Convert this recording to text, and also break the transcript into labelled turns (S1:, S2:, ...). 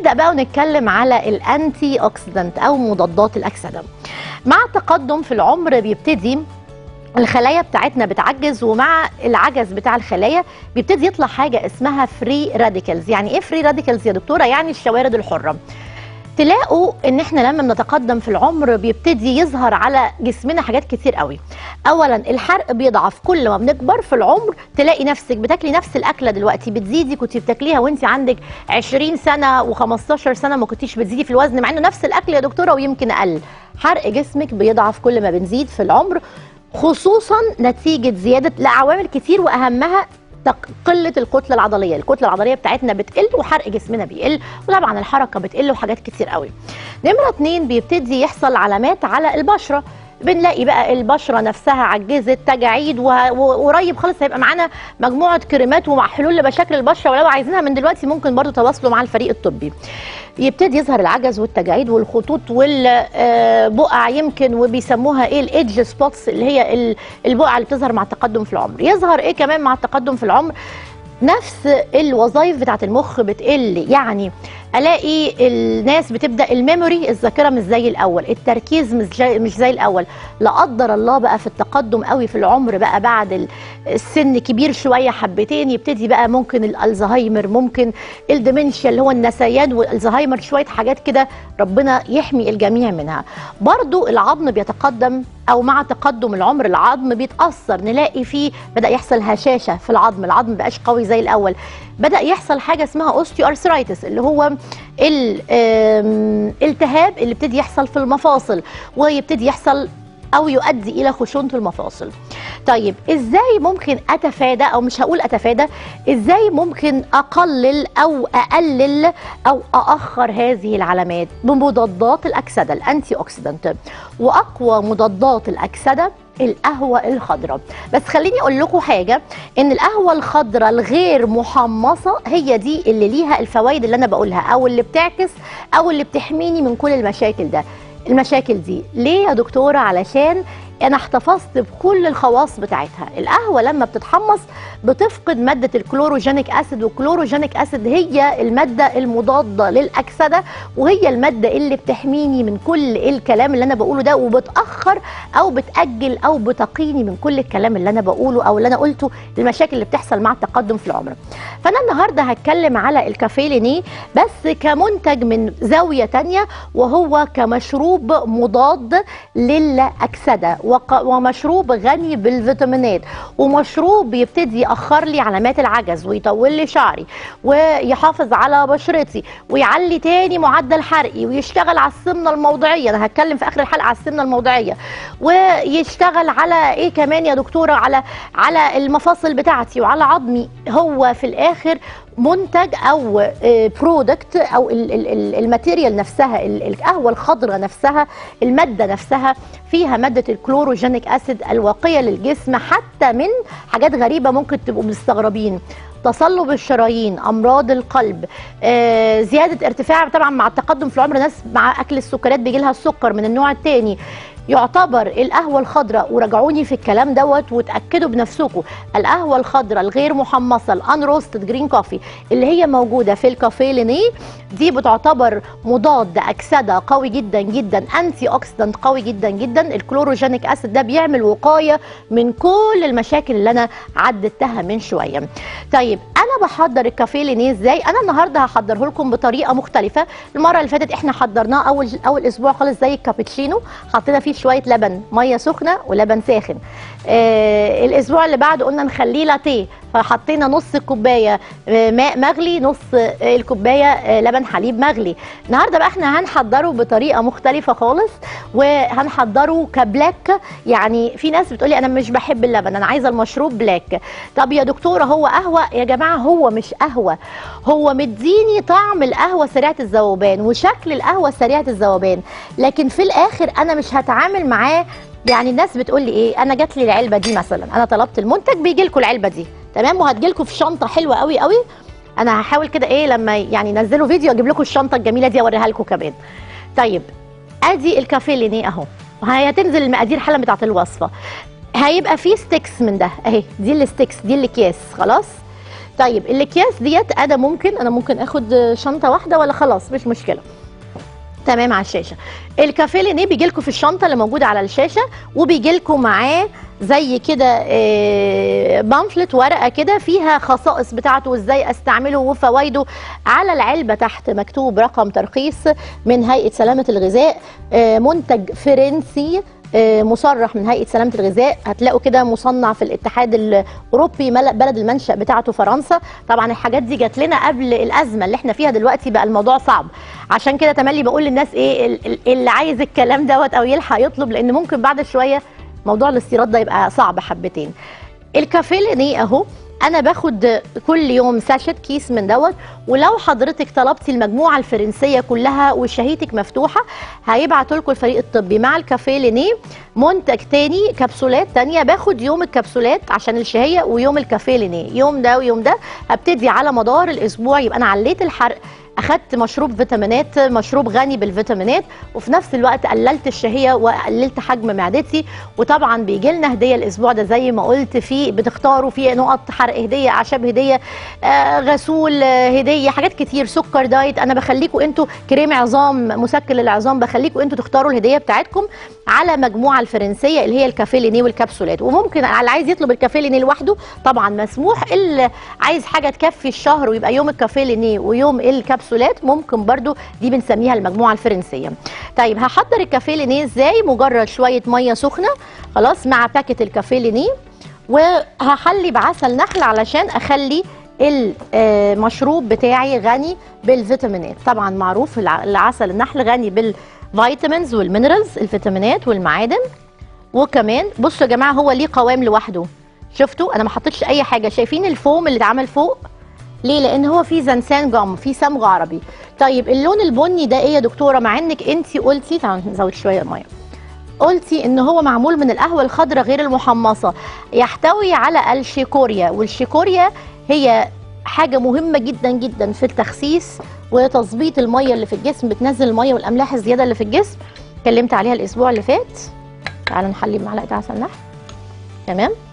S1: نبدا بقى ونتكلم على الانتي اوكسيدنت او مضادات الاكسده مع التقدم في العمر بيبتدي الخلايا بتاعتنا بتعجز ومع العجز بتاع الخلايا بيبتدي يطلع حاجه اسمها فري راديكالز يعني ايه فري راديكالز يا دكتوره يعني الشوارد الحره تلاقوا ان احنا لما بنتقدم في العمر بيبتدي يظهر على جسمنا حاجات كتير قوي اولا الحرق بيضعف كل ما بنكبر في العمر تلاقي نفسك بتاكلي نفس الاكله دلوقتي بتزيدي كنت بتاكليها وانت عندك 20 سنه و15 سنه ما كنتيش بتزيدي في الوزن مع انه نفس الاكل يا دكتوره ويمكن اقل حرق جسمك بيضعف كل ما بنزيد في العمر خصوصا نتيجه زياده لعوامل كتير واهمها تق- قله الكتله العضليه الكتله العضليه بتاعتنا بتقل وحرق جسمنا بيقل وطبعا الحركه بتقل وحاجات كتير قوي نمره اتنين بيبتدي يحصل علامات على البشره بنلاقي بقى البشره نفسها عجزت تجاعيد وه- وقريب خالص هيبقى معانا مجموعه كريمات ومحلول لمشاكل البشره ولو عايزينها من دلوقتي ممكن برضو تواصلوا مع الفريق الطبي يبتدي يظهر العجز والتجاعيد والخطوط والبقع يمكن وبيسموها ايه الايدج سبوتس اللي هي ال- البقع اللي بتظهر مع التقدم في العمر يظهر ايه كمان مع التقدم في العمر نفس الوظائف بتاعت المخ بتقل يعني الاقي الناس بتبدا الميموري الذاكره مش زي الاول التركيز مش زي مش زي الاول لا قدر الله بقى في التقدم قوي في العمر بقى بعد ال- السن كبير شويه حبتين يبتدي بقى ممكن الالزهايمر ممكن الديمنشيا اللي هو النسيان والالزهايمر شويه حاجات كده ربنا يحمي الجميع منها برضو العظم بيتقدم او مع تقدم العمر العظم بيتاثر نلاقي فيه بدا يحصل هشاشه في العظم العظم بقاش قوي زي الاول بدا يحصل حاجه اسمها اوستيو ارثرايتس اللي هو الالتهاب اللي ابتدي يحصل في المفاصل ويبتدي يحصل او يؤدي الى خشونه المفاصل طيب ازاي ممكن اتفادى او مش هقول اتفادى ازاي ممكن اقلل او اقلل او ااخر هذه العلامات بمضادات الاكسده الانتي اوكسيدنت واقوى مضادات الاكسده القهوة الخضراء بس خليني اقول لكم حاجة ان القهوة الخضراء الغير محمصة هي دي اللي ليها الفوائد اللي انا بقولها او اللي بتعكس او اللي بتحميني من كل المشاكل ده المشاكل دي ليه يا دكتورة علشان انا احتفظت بكل الخواص بتاعتها القهوه لما بتتحمص بتفقد ماده الكلوروجينيك اسيد والكلوروجينيك اسيد هي الماده المضاده للاكسده وهي الماده اللي بتحميني من كل الكلام اللي انا بقوله ده وبتاخر او بتاجل او بتقيني من كل الكلام اللي انا بقوله او اللي انا قلته المشاكل اللي بتحصل مع التقدم في العمر فانا النهارده هتكلم على الكافيه لينيه بس كمنتج من زاويه تانية وهو كمشروب مضاد للاكسده وق- ومشروب غني بالفيتامينات ومشروب بيبتدي ياخر لي علامات العجز ويطول لي شعري ويحافظ على بشرتي ويعلي تاني معدل حرقي ويشتغل على السمنه الموضعيه انا هتكلم في اخر الحلقه على السمنه الموضعيه ويشتغل على ايه كمان يا دكتوره على على المفاصل بتاعتي وعلى عظمي هو في الاخر منتج او برودكت او ال- ال- ال- الماتيريال نفسها ال- القهوه الخضراء نفسها الماده نفسها فيها ماده الكلوروجينيك اسيد الواقيه للجسم حتى من حاجات غريبه ممكن تبقوا مستغربين تصلب الشرايين امراض القلب آه، زياده ارتفاع طبعا مع التقدم في العمر ناس مع اكل السكريات بيجي لها السكر من النوع الثاني يعتبر القهوة الخضراء وراجعوني في الكلام دوت وتأكدوا بنفسكم القهوة الخضراء الغير محمصة الان روستد جرين كوفي اللي هي موجودة في الكافيه لينيه دي بتعتبر مضاد أكسدة قوي جدا جدا أنتي أوكسيدنت قوي جدا جدا الكلوروجينيك أسيد ده بيعمل وقاية من كل المشاكل اللي أنا عدتها من شوية طيب أنا بحضر الكافيه لينيه إزاي أنا النهاردة هحضره لكم بطريقة مختلفة المرة اللي فاتت إحنا حضرناه أول أول أسبوع خالص زي الكابتشينو حطينا فيه شويه لبن ميه سخنه ولبن ساخن آه الاسبوع اللي بعده قلنا نخليه لاتيه فحطينا نص كوبايه آه، ماء مغلي نص آه، الكوبايه آه، لبن حليب مغلي النهارده بقى احنا هنحضره بطريقه مختلفه خالص وهنحضره كبلاك يعني في ناس بتقولي انا مش بحب اللبن انا عايزه المشروب بلاك طب يا دكتوره هو قهوه يا جماعه هو مش قهوه هو مديني طعم القهوه سريعه الذوبان وشكل القهوه سريعه الذوبان لكن في الاخر انا مش هتعامل معاه يعني الناس بتقول لي ايه انا جات لي العلبه دي مثلا انا طلبت المنتج بيجي لكم العلبه دي تمام وهتجي لكم في شنطه حلوه قوي قوي انا هحاول كده ايه لما يعني ينزلوا فيديو اجيب لكم الشنطه الجميله دي اوريها لكم كمان طيب ادي الكافيه لينيه اهو وهي هتنزل المقادير حالا بتاعت الوصفه هيبقى فيه ستيكس من ده اهي دي الستيكس دي الاكياس خلاص طيب الاكياس ديت انا ممكن انا ممكن اخد شنطه واحده ولا خلاص مش مشكله تمام على الشاشه الكافيه لينيه بيجي لكم في الشنطه اللي موجوده على الشاشه وبيجي لكم معاه زي كده آه، بامفلت ورقه كده فيها خصائص بتاعته وازاي استعمله وفوائده على العلبه تحت مكتوب رقم ترخيص من هيئه سلامه الغذاء آه، منتج فرنسي آه، مصرح من هيئه سلامه الغذاء هتلاقوا كده مصنع في الاتحاد الاوروبي مل- بلد المنشا بتاعته فرنسا طبعا الحاجات دي جات لنا قبل الازمه اللي احنا فيها دلوقتي بقى الموضوع صعب عشان كده تملي بقول للناس ايه ال- ال- اللي عايز الكلام دوت او يلحق يطلب لان ممكن بعد شويه موضوع الاستيراد ده يبقى صعب حبتين الكافيه لينيه اهو انا باخد كل يوم ساشت كيس من دوت ولو حضرتك طلبتي المجموعه الفرنسيه كلها وشهيتك مفتوحه هيبعتوا لكم الفريق الطبي مع الكافيه لينيه منتج تاني كبسولات تانية باخد يوم الكبسولات عشان الشهيه ويوم الكافيه لينيه يوم ده ويوم ده هبتدي على مدار الاسبوع يبقى انا عليت الحرق اخدت مشروب فيتامينات مشروب غني بالفيتامينات وفي نفس الوقت قللت الشهيه وقللت حجم معدتي وطبعا بيجي لنا هديه الاسبوع ده زي ما قلت في بتختاروا في نقط حرق هديه اعشاب هديه آه غسول آه، هديه حاجات كتير سكر دايت انا بخليكم انتوا كريم عظام مسكن للعظام بخليكم انتوا تختاروا الهديه بتاعتكم على مجموعه الفرنسيه اللي هي الكافيه لينيه والكبسولات وممكن اللي عايز يطلب الكافيه لينيه لوحده طبعا مسموح اللي عايز حاجه تكفي الشهر ويبقى يوم الكافيه لينيه ويوم الكبسولات ممكن برضو دي بنسميها المجموعه الفرنسيه طيب هحضر الكافيه لينيه ازاي مجرد شويه ميه سخنه خلاص مع باكت الكافيه لينيه وهحلي بعسل نحل علشان اخلي المشروب بتاعي غني بالفيتامينات طبعا معروف الع- العسل النحل غني بالفيتامينز والمينرالز الفيتامينات والمعادن وكمان بصوا يا جماعه هو ليه قوام لوحده شفتوا انا ما حطيتش اي حاجه شايفين الفوم اللي اتعمل فوق ليه لان هو فيه زنسان جم فيه صمغ عربي طيب اللون البني ده ايه يا دكتوره مع انك انت قلتي تعالوا نزود شويه ميه قلتي ان هو معمول من القهوه الخضراء غير المحمصه يحتوي على الشيكوريا والشيكوريا هي حاجه مهمه جدا جدا في التخسيس وتظبيط الميه اللي في الجسم بتنزل الميه والاملاح الزياده اللي في الجسم اتكلمت عليها الاسبوع اللي فات تعالوا نحلي بمعلقه عسل نحل تمام